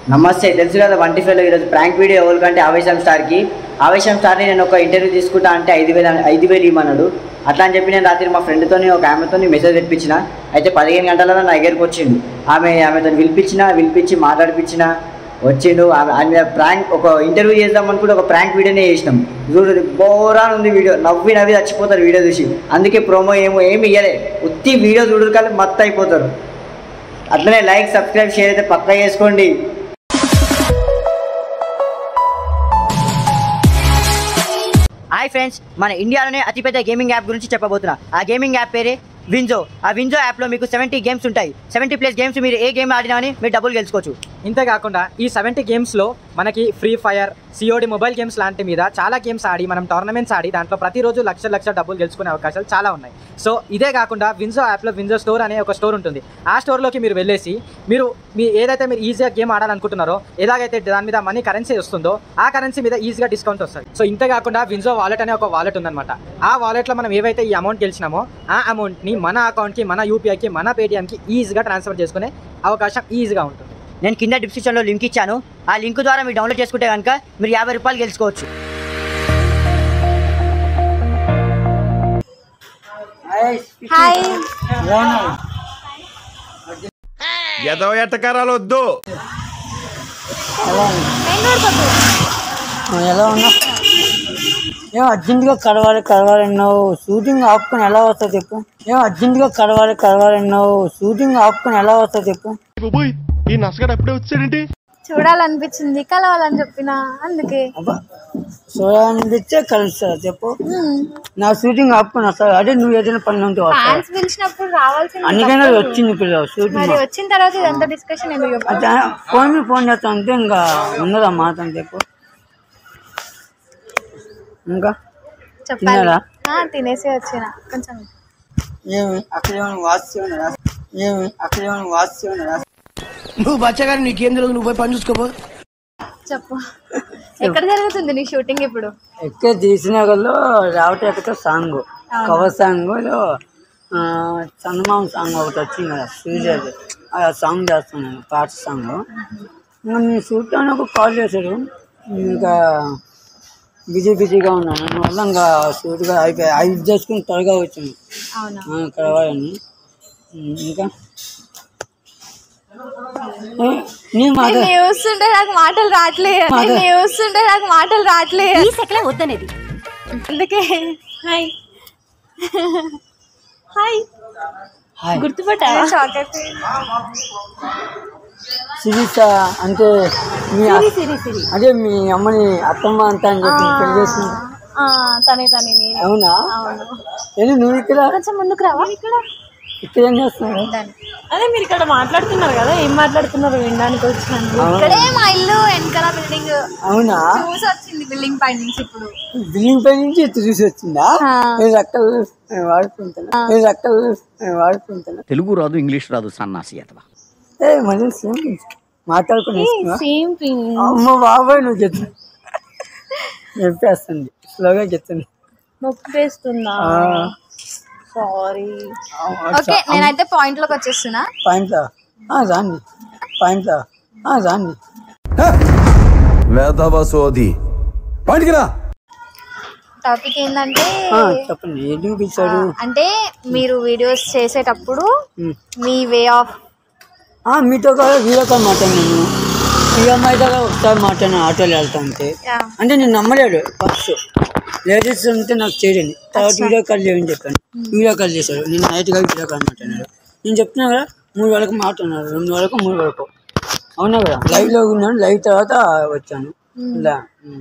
నమస్తే తెలుసు కదా వంటి ఫెలో ఈరోజు ప్రాంక్ వీడియో ఎవరికంటే ఆవేశం స్టార్కి ఆవేశం స్టార్ని నేను ఒక ఇంటర్వ్యూ తీసుకుంటా అంటే ఐదు వేలు ఐదు వేలు ఇవ్వమన్నాడు అట్లా అని చెప్పి నేను రాత్రి మా ఫ్రెండ్తోని ఒక ఆమెతో మెసేజ్ తెప్పించిన అయితే పదిహేను గంటలలో నా దగ్గరికి వచ్చిండు ఆమె ఆమెతో పిలిపించిన పిలిపించి మాట్లాడిపించిన వచ్చిండు ఆమె ఆమె మీద ప్రాంక్ ఒక ఇంటర్వ్యూ చేద్దాం అనుకుంటే ఒక ప్రాంక్ వీడియోనే చేసినాం చూడు బోరాన్ ఉంది వీడియో నవ్వి నవ్వి చచ్చిపోతారు వీడియో చూసి అందుకే ప్రోమో ఏమో ఏమి ఇయ్యలే ఉత్తి వీడియో చూడరు కానీ మత్తు అయిపోతారు అట్లనే లైక్ సబ్స్క్రైబ్ షేర్ అయితే పక్కా చేసుకోండి హాయ్ ఫ్రెండ్స్ మన ఇండియాలోనే అతిపెద్ద గేమింగ్ యాప్ గురించి చెప్పబోతున్నా ఆ గేమింగ్ యాప్ పేరే వింజో ఆ వింజో యాప్లో మీకు సెవెంటీ గేమ్స్ ఉంటాయి సెవెంటీ ప్లస్ గేమ్స్ మీరు ఏ గేమ్ ఆడినా అని మీరు డబ్బులు గెలుచుకోవచ్చు ఇంతేకాకుండా ఈ సెవెంటీ గేమ్స్లో మనకి free fire COD mobile games లాంటి మీద చాలా గేమ్స్ ఆడి మనం టోర్నమెంట్స్ ఆడి దాంట్లో ప్రతిరోజు లక్ష లక్ష డబ్బులు గెలుచుకునే అవకాశాలు చాలా ఉన్నాయి సో ఇదే కాకుండా వింజో యాప్లో వింజో స్టోర్ అనే ఒక స్టోర్ ఉంటుంది ఆ స్టోర్లోకి మీరు వెళ్ళేసి మీరు మీ ఏదైతే మీరు ఈజీగా గేమ్ ఆడాలనుకుంటున్నారో ఎలాగైతే దాని మీద మనీ కరెన్సీ వస్తుందో ఆ కరెన్సీ మీద ఈజీగా డిస్కౌంట్ వస్తుంది సో ఇంతే కాకుండా వింజో వాలెట్ అనే ఒక వాలెట్ ఉందన్నమాట ఆ వాలెట్లో మనం ఏవైతే ఈ అమౌంట్ గెలిచినామో ఆ అమౌంట్ని మన అకౌంట్కి మన యూపీఐకి మన పేటిఎంకి ఈజీగా ట్రాన్స్ఫర్ చేసుకునే అవకాశం ఈజీగా ఉంటుంది నేను కింద డిస్క్రిప్షన్లో లింక్ ఇచ్చాను ఆ లింక్ ద్వారా మీరు డౌన్లోడ్ చేసుకుంటే కనుక మీరు యాభై రూపాయలు గెలుచుకోవచ్చు హాయ్ ఎదవ ఎట్టకారాలు వద్దు ఎలా ఉన్నా ఏం అర్జెంటుగా కడవాలి కడవాలన్నావు షూటింగ్ ఆపుకొని ఎలా వస్తా చెప్పు ఏం అర్జెంటుగా కడవాలి కడవాలన్నావు షూటింగ్ ఆపుకొని ఎలా వస్తా చెప్పు బాబోయ్ ఈ నసగడు అప్పుడే వచ్చాడేంటి చూడాలనిపించింది కలవాలని చెప్పిన అందుకే అబ్బా చూడాలనిపిస్తే కలుస్తా చెప్పు నా షూటింగ్ ఆపుకొని వస్తా అదే నువ్వు ఏదైనా పని ఉంటే వస్తా ఫ్యాన్స్ పిలిచినప్పుడు రావాల్సింది అందుకనే వచ్చింది పిల్ల షూటింగ్ మరి వచ్చిన తర్వాత ఇదంతా డిస్కషన్ ఎందుకు చెప్పు? అదే ఫోన్ మీద ఫోన్ చేస్తా అంటే ఇంకా ఉన్నదా మాట అని చెప్పు ఇంకా చెప్పాలి తిన్నారా? ఆ, తినేసి వచ్చిన కొంచెం ఏమి అక్కడ ఏమైనా వాసి ఉన్నారా ఏమి అక్కడ ఏమైనా వాసి ఉన్నారా చెప్పు ఎక్కడ జరుగుతుంది నీ షూటింగ్ ఇప్పుడు ఎక్కడ తీసినగర్లో రావట ఎక్కడ సాంగ్ కవర్ సాంగ్ లో ఆ, చందమామ సాంగ్ ఒకటి వచ్చింది కదా సూర్యది ఆ సాంగ్ చేస్తున్నాను పాట సాంగ్ ఇంకా నేను షూట్ అని ఒక కాల్ చేశాడు ఇంకా బిజీ బిజీగా ఉన్నాను అందువల్ల ఇంకా షూట్గా అయిపోయి ఐదు చేసుకుని త్వరగా వచ్చింది అవునా ఆ, కలవాలని ఉమ్, ఇంకా ఏ, నీ మాట నేను చూస్తుంటే నాకు మాటలు రావట్లేదు నేను చూస్తుంటే నాకు మాటలు రావట్లేదు ఈ సెకలే వద్దనేది అందుకే హాయ్ హాయ్ హాయ్ గుర్తుపట్టా షాక్ అయిపోయి సిరీస్ అంటే మీ అదే మీ అమ్మని అత్తమ్మ అంతా అని చెప్పి పెళ్లి చేసుకుంది ఆ, తనే తనే నేను అవునా అవును ఏంటి నువ్వు ఇక్కడ కొంచెం ముందుకు రావా ఇక్కడ ఇక్కడ ఏం చేస్తున్నావు అదే మీరు ఇక్కడ మాట్లాడుతున్నారు కదా ఏం మాట్లాడుతున్నారు వినడానికి వచ్చినాను ఇక్కడే మా ఇల్లు వెనకాల బిల్డింగ్ అవునా చూసి వచ్చింది బిల్డింగ్ పై నుంచి ఇప్పుడు బిల్డింగ్ పై నుంచి ఎత్తు చూసి వచ్చిందా ఆ. నేను అక్కలు నేను వాడుకుంటాను నేను అక్కలు నేను వాడుకుంటాను తెలుగు రాదు ఇంగ్లీష్ రాదు సన్నాసి అతవా ఏ మళ్ళీ సేమ్ మాట్లాడుకుని వేసుకున్నావా? సేమ్ థింగ్ అమ్మ బాబాయ్ నువ్వు చెప్పు చెప్పేస్తుంది స్లోగా చెప్తుంది నొప్పేస్తుందా ఆ, సారీ ఓకే నేనైతే పాయింట్ లోకి వచ్చేస్తున్నా పాయింట్లో ఆ, రాండి పాయింట్లో ఆ, రాండి వేదవ సోది బయటికి రా టాపిక్ ఏంటంటే ఆ, చెప్పండి ఎందుకు పిలిచాడు అంటే మీరు వీడియోస్ చేసేటప్పుడు ఉమ్. మీ వే ఆఫ్ ఆ, మీతో కూడా వీడియో కాల్ మాట్లాడినాను ఈ అమ్మాయితో కూడా ఒకసారి మాట్లాడిన ఆటోలో వెళ్తా ఉంటే అంటే నేను నమ్మలేడు ఫస్ట్ లేడీస్ ఉంటే నాకు చేయడండి తర్వాత వీడియో కాల్ చేయని చెప్పాను వీడియో కాల్ చేశాడు నేను నైట్గా వీడియో కాల్ మాట్లాడినాడు నేను చెప్తున్నా కదా మూడు వరకు మాట్లాడినాడు రెండు వరకు మూడు వరకు అవునా కదా లైవ్లో ఉన్నాను లైవ్ తర్వాత వచ్చాను ఇలా ఉమ్.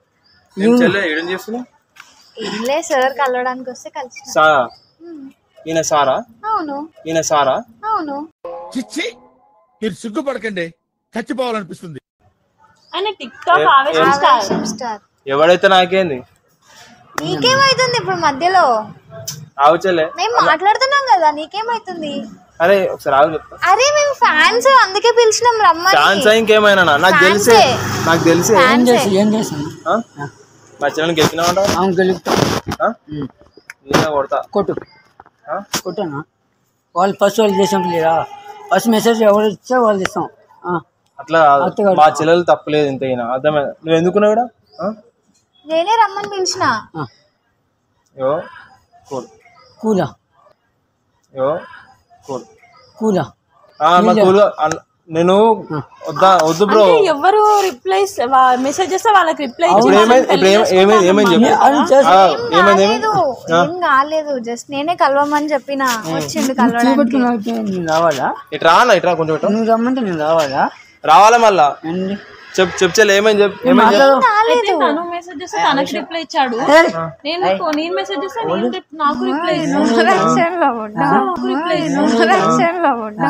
లే సార్ కలవడానికి వస్తే కలిసి సారా ఈయన సారా అవును ఈయన సారా అవును చిచ్చి మీరు సిగ్గుపడకండి చచ్చిపోవాలనిపిస్తుంది ఆయన టిక్ టాక్ ఆవేశం స్టార్ ఆవేశం స్టార్ ఎవడైతే నాకేంది నీకేమైతుంది ఇప్పుడు మధ్యలో ఆవుచలే మేము మాట్లాడుతున్నాం కదా నీకేమైతుంది అరే ఒకసారి ఆగు చెప్తా అరే మేము ఫ్యాన్స్ అందుకే పిలిచినాం రమ్మని ఛాన్స్ ఇంకేమైనా నాకు తెలిసే ఫ్యాన్సే. నాకు తెలిసే ఏం ఫ్యాన్సే. చేసి ఏం చేశాను ఆ? మా చెల్లెని గెలిచినావంట అవును గెలుపుతా నేనే కొడతా కొట్టు ఆ? కొట్టానా వాళ్ళు ఫస్ట్ వాళ్ళు చేసినప్పుడు లేరా ఫస్ట్ మెసేజ్ ఎవరు ఇచ్చా వాళ్ళు ఇస్తాం ఆ. అట్లా కాదు. మా చెల్లెలు తప్పలేదు ఇంత అయినా అర్థమే నువ్వు ఎందుకున్నావు ఇక్కడ ఆ? నేనే రమ్మని పిలిచిన యో కూల్ కూలా యో కూల్ కూలా ఆ, మా కూల్ అన్- నేను వద్దా వద్దు బ్రో అంటే ఎవరు రిప్లై మెసేజ్ చేస్తే వాళ్ళకి రిప్లై ఇప్పుడు ఏమైంది ఇప్పుడు ఏమ- ఏమైంది ఏమైంది చెప్పు ఆ, ఏమైంది ఏమైంది కాలేదు ఏం కాలేదు జస్ట్ నేనే కలవమని చెప్పిన వచ్చిండు కలవడానికి నాకు నేను రావాలా ఇటు రా అన్న ఇటు రా కొంచెం ఇటు నువ్వు రమ్మంటే నేను రావాలా రావాలా మళ్ళా అండి చెప్పు చెప్పు చెల్లి ఏమైంది చెప్పు ఏమైంది చెప్పు అయితే తను మెసేజ్ చేస్తే తనకి రిప్లై ఇచ్చాడు నేను నేను మెసేజ్ చేస్తే నేను rep- నాకు రిప్లై రక్షణలో ఉన్నా రక్షణలో ఉన్నా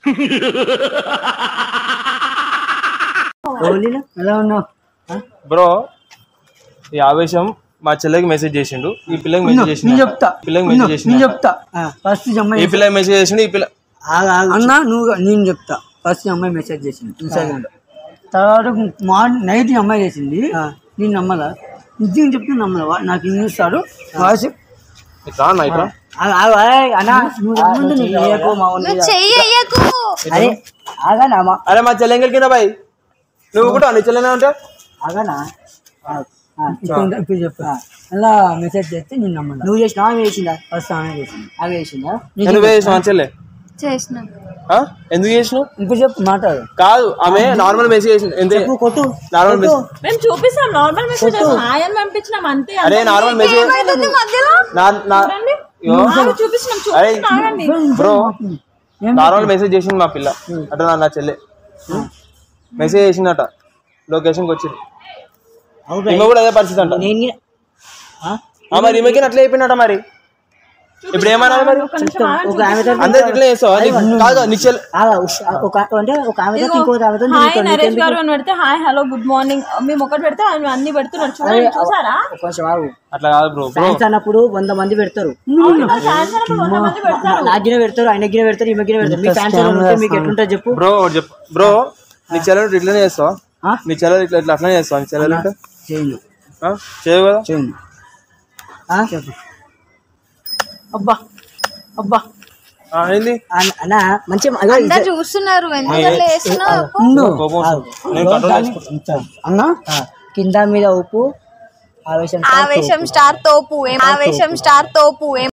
ఓలీనా ఎలా ఉన్నావు బ్రో ఈ ఆవేశం మా చెల్లెకి మెసేజ్ చేసిండు ఈ పిల్లకి మెసేజ్ చేసిండు నేను చెప్తా పిల్లకి నేను మెసేజ్ చేసిండు చెప్తా ఫస్ట్ అమ్మాయి ఈ పిల్లకి మెసేజ్ చేసిండు ఈ పిల్ల అన్న నువ్వు నేను చెప్తా ఫస్ట్ అమ్మాయి మెసేజ్ చేసింది ఇన్స్టాగ్రామ్ లో తర్వాత మార్నింగ్ నైట్ ఈ అమ్మాయి చేసింది నేను నమ్మలా నిజంగా చెప్తే నమ్మలా నాకు ఇంగ్లీష్ సాడు వాయిస్ ఇటు రా అన్న ఇటు రా నువ్వు రమ్మంటే నేను చేయకు మా ఊరి నువ్వు చెయ్యకు అరే ఆగానా మా అరే మా చెల్లెం కింద బాయ్ నువ్వు కూడా నీ చెల్లెనే ఉంటా ఆగానా ఇప్పుడు ఇప్పుడు చెప్పు అలా మెసేజ్ చేస్తే నేను నమ్మలా నువ్వు చేసినా ఆమె చేసిందా ఫస్ట్ ఆమె చేసింది ఆమె చేసిందా నువ్వే చేసినావు మా చెల్లె చేసిన ఆ? ఎందుకు చేసినావు ఇప్పుడు చెప్పు మాట్లాడు కాదు ఆమె నార్మల్ మెసేజ్ చేసింది ఎంత కొట్టు నార్మల్ మెసేజ్ మేము చూపిస్తాం నార్మల్ మెసేజ్ హాయ్ అని పంపించినాం అంతే అరే నార్మల్ మెసేజ్ ఏమైతుంది మధ్యలో నా నా యో, ఆమె చూపిస్తున్నాం అరే చూపిస్తున్నాం ఆగండి. బ్రో నార్మల్ మెసేజ్ చేసింది మా పిల్ల అట నా- నా చెల్లె మెసేజ్ చేసిందట లొకేషన్కి వచ్చింది ఈమె కూడా అదే పరిస్థితి అంట నేను ఆ, మరి ఈమెకి అట్లా అయిపోయినట మరి ఇప్పుడు ఏమన్నా మరి ఒక నిమిషం ఆగండి. ఒక ఆమె అందరికి ఇట్లా చేస్తావా నీకు- కాదు నీ చెల్లె ఒక అంటే ఒక ఆమెతో ఇదిగో, ఇంకో ఆమెతో హాయ్ నరేష్ గారు అని పెడితే హాయ్ హలో గుడ్ మార్నింగ్ మేము ఒకటి పెడితే ఆయన అన్ని పెడుతున్నారు చూడండి చూసారా కొంచెం ఆగు అట్లా కాదు బ్రో బ్రో ఫ్యాన్స్ అన్నప్పుడు వంద మంది పెడతారు ఛాన్స్ అన్నప్పుడు వంద మంది పెడతారు నాకు గిన పెడతారు ఆయన గిన పెడతారు ఈమె గిన పెడతారు మీ ఫ్యాన్స్ ఉంటే మీకు ఎట్లుంటుంది చెప్పు బ్రో ఒకటి చెప్పు బ్రో నీ చెల్లెలు ఇట్లనే చేస్తావా ఆ? నీ చెల్లెలు ఇట్లా ఇట్లా అట్లనే చేస్తావా నీ చెల్లెలు ఉంటే చేయండి ఆ? చేయవు కదా చేయండి చెప్పు అబ్బా అబ్బా ఆ, ఏంది అన్న మంచిగా అందరు చూస్తున్నారు ఎందుకు అట్లా చేస్తున్నావు కోపం వస్తుంది. నేను కంట్రోల్ చేసుకుంటా అన్న కింద మీద ఉప్పు ఆవేశం ఆవేశం స్టార్ తోపు ఏం ఆవేశం స్టార్ తోపు ఏం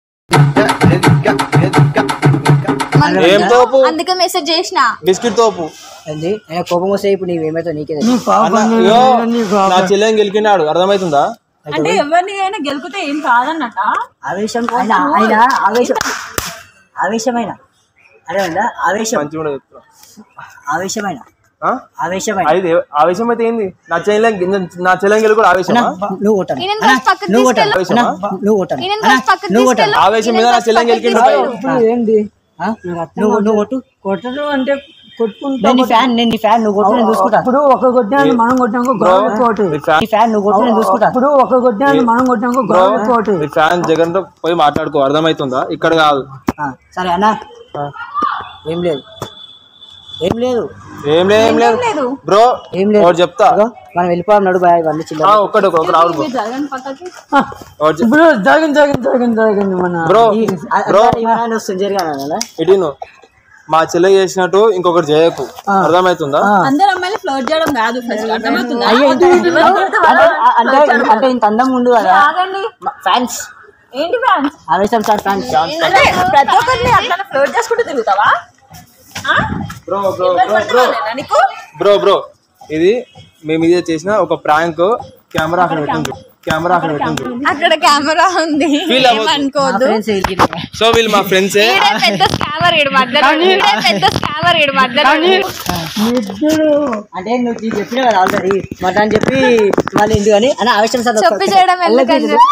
ఏం తోపు అందుకే మెసేజ్ చేసిన బిస్కెట్ తోపు ఏంది ఆయన కోపం వస్తే ఇప్పుడు నీవేమైతే నీకే అన్న, అయ్యో, నా చెల్లెని గెలికినాడు అర్థమవుతుందా అంటే ఎవరిని అయినా గెలికితే ఏం కాదన్నట ఆవేశం ఆయన ఆయన ఆవేశం ఆవేశమైన అదే ఉందా ఆవేశం మంచి కూడా చెప్తున్నా ఆవేశమైన ఆ? ఆవేశమైన అది ఏ- ఆవేశం అయితే ఏంది నా చెల్లెని నా చెల్లెని గెలుకు కూడా ఆవేశమా నువ్వు కొట్టాను ఈయన కొంచెం పక్కకు తీసుకెళ్ళు ఆవేశమా నువ్వు కొట్టాను ఈయన కొంచెం పక్కకు నువ్వు తీసుకెళ్ళు ఆవేశం మీద నా చెల్లెని గెలికిండు బాయ్. ఇప్పుడు ఏంటి నువ్వు నువ్వు కొట్టు కొట్టడం అంటే కొట్టుకుంటా నేను ఫ్యాన్ నేను నీ ఫ్యాన్ నువ్వు కొట్టు నేను చూసుకుంటా ఇప్పుడు ఒక కొట్టినాక మనం కొట్టినాక బ్రో కోటి నీ ఫ్యాన్ నీ ఫ్యాన్ నువ్వు కొట్టు నేను చూసుకుంటా ఇప్పుడు ఒక కొట్టినాక మనం కొట్టినాక బ్రో కోటి నీ ఫ్యాన్ జగన్ తో పోయి మాట్లాడుకో అర్థమవుతుందా ఇక్కడ కాదు సరే అన్న ఆ. ఏం లేదు ఏం లేదు ఏం లేదు ఏం లేదు బ్రో ఏం లేదు ఒకటి చెప్తా ఇదిగో, మనం వెళ్ళిపోవాలి నడు బాయ్ ఇవన్నీ చిల్లర ఆ, ఒక్కటి ఒక- ఒకటి రావుడు బ్రో జరగని పక్కకి ఒకటి చెప్- ఇప్పుడు జగన్ జగన్ జగన్ జగన్ మన బ్రో బ్రో వస్తుంది జరిగాను ఇటు నువ్వు. మా చెల్లె చేసినట్టు ఇంకొకటి చేయకు అర్థమవుతుందా అందరు అమ్మాయిలు ఫ్లోట్ చేయడం కాదు ఫస్ట్ అర్థమవుతుందా అంటే అంటే ఇంత అందం ఉండు కదా ఆగండి ఫ్యాన్స్ ఏంటి ఫ్యాన్స్ ఆవేశం సార్ ఫ్యాన్స్ అంటే ప్రతి ఒక్కరిని అట్లా ఫ్లోట్ చేసుకుంటూ తిరుగుతావా ఆ? బ్రో బ్రో ఇబ్బంది బ్రో బ్రో పడుతున్నానేనా నీకు బ్రో బ్రో ఇది మేము ఇదే చేసిన ఒక ప్రాంక్ కెమెరా అక్కడ పెట్టింది కెమెరా అక్కడ పెట్టింది అక్కడ కెమెరా ఉంది Feel అవ్వద్దు. ఏమనుకోవద్దు సో వీళ్ళు మా ఫ్రెండ్సే ఈడే పెద్ద స్కామర్ ఈడు మధ్యలో ఈడే పెద్ద స్కామర్ ఈడు మధ్యలో అంటే నువ్వు నీకు చెప్పినా కదా ఆల్రెడీ మాట అని చెప్పి మళ్ళీ ఎందుకు అని అని ఆవేశం సార్ చెప్పి చేయడం ఎందుకని చెప్పి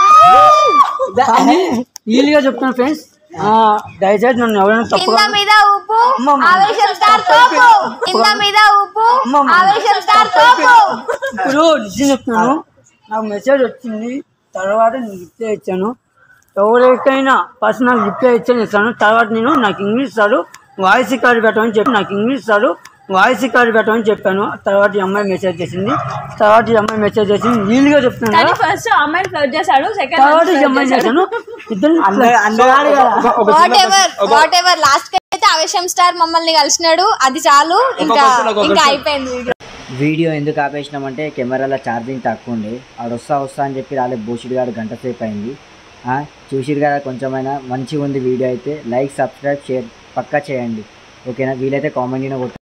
ఈజీగా చెప్తాను ఫ్రెండ్స్ దయచేసి నన్ను ఎవరైనా కింద తప్పుగా మీద ఊపు ఆవేశం స్టార్ తోపు కింద మీద ఊపు ఆవేశం స్టార్ తోపు ఇప్పుడు నిజం చెప్తున్నాను నాకు మెసేజ్ వచ్చింది తర్వాత నేను రిప్లై ఇచ్చాను ఎవరికైనా పర్సనల్ రిప్లై ఇచ్చాను ఇస్తాను తర్వాత నేను నాకు ఇంగ్లీష్ సారు వాయిస్ రికార్డు పెట్టమని చెప్పి నాకు ఇంగ్లీష్ సారు వాయిస్ రికార్డు పెట్టమని చెప్పాను తర్వాత ఈ అమ్మాయి మెసేజ్ చేసింది తర్వాత ఈ అమ్మాయి మెసేజ్ చేసింది నీళ్ళుగా చెప్తున్నాను కానీ కదా ఫస్ట్ అమ్మాయిని ఫ్లోట్ చేశాడు తర్వాత ఈ సెకండ్ అమ్మాయి చేశాను ఇద్దరు whatever whatever last అయితే ఆవేశం స్టార్ మమ్మల్ని కలిసినాడు అది చాలు ఇంకా ఇంకా అయిపోయింది వీడియో వీడియో ఎందుకు ఆపేసినామంటే కెమెరాలో ఛార్జింగ్ తక్కువ ఉండే ఆడు వస్తా వస్తా అని చెప్పి రాలే బోషుడు గారు గంట సేపు అయింది ఆ, చూసిరు కదా కొంచెమైనా మంచిగా ఉంది వీడియో అయితే లైక్ సబ్స్క్రైబ్ షేర్ పక్కా చేయండి ఓకేనా వీలైతే కామెంట్ కొట్టు